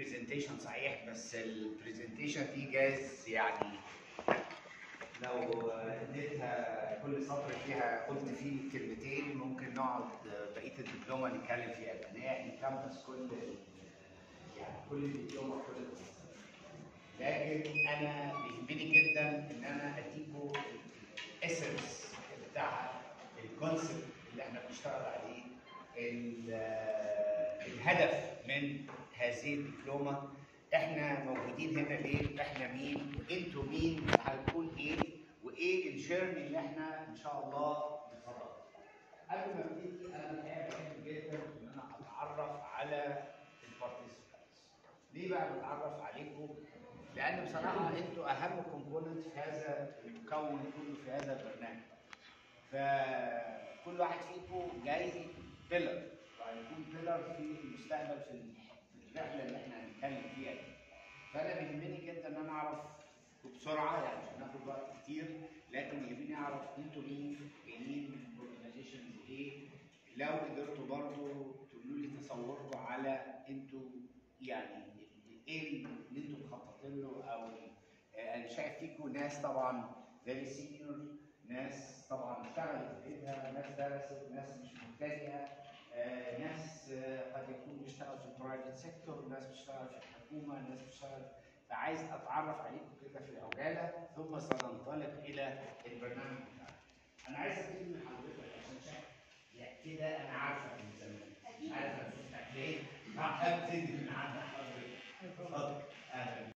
برزنتيشن صحيح بس البرزنتيشن دي جايز يعني لو اديتها كل سطر فيها قلت فيه كلمتين ممكن نقعد بقيه الدبلومه نتكلم فيها لان هي انكمبس كل يعني كل الدبلومه كل القصة. لكن انا بيهمني جدا ان انا اديكم الاسنس بتاع الكونسبت اللي احنا بنشتغل عليه ال- الهدف من هذه الدبلومه احنا موجودين هنا ليه؟ احنا مين؟ وانتوا مين؟ وهنكون ايه؟ وايه الجيرني اللي احنا ان شاء الله بنخطط. قبل ما ابتدي انا الحقيقه بحب جدا ان انا اتعرف على البارتيسيبانتس. ليه بقى بتعرف عليكم؟ لان بصراحه انتوا اهم كومبوننت في هذا المكون كله في هذا البرنامج. فكل واحد فيكم جاي بيلر وهيكون بيلر في المستقبل في الرحله اللي احنا هنتكلم فيها دي. فانا بيهمني جدا ان انا اعرف وبسرعه يعني مش هناخد وقت كتير لكن يهمني اعرف انتوا مين جايين من اورجنايزيشنز ايه لو قدرتوا برضو تقولوا لي تصوركم على انتوا يعني ايه اللي انتوا مخططين له او آه، انا شايف فيكم ناس طبعا فيري سينيور ناس طبعا اشتغلت في بيتها ناس درست ناس مش مبتدئه آه، ناس آه، قد يكون بيشتغل في البرايفت سيكتور ناس بتشتغل في الحكومه ناس بتشتغل فعايز اتعرف عليكم كده في عجاله ثم سننطلق الى البرنامج بتاعنا. انا عايز ابتدي من حضرتك عشان شايف يعني كده انا عارفك من زمان مش عارف انا شفتك ليه فهبتدي من عند حضرتك اتفضل اهلا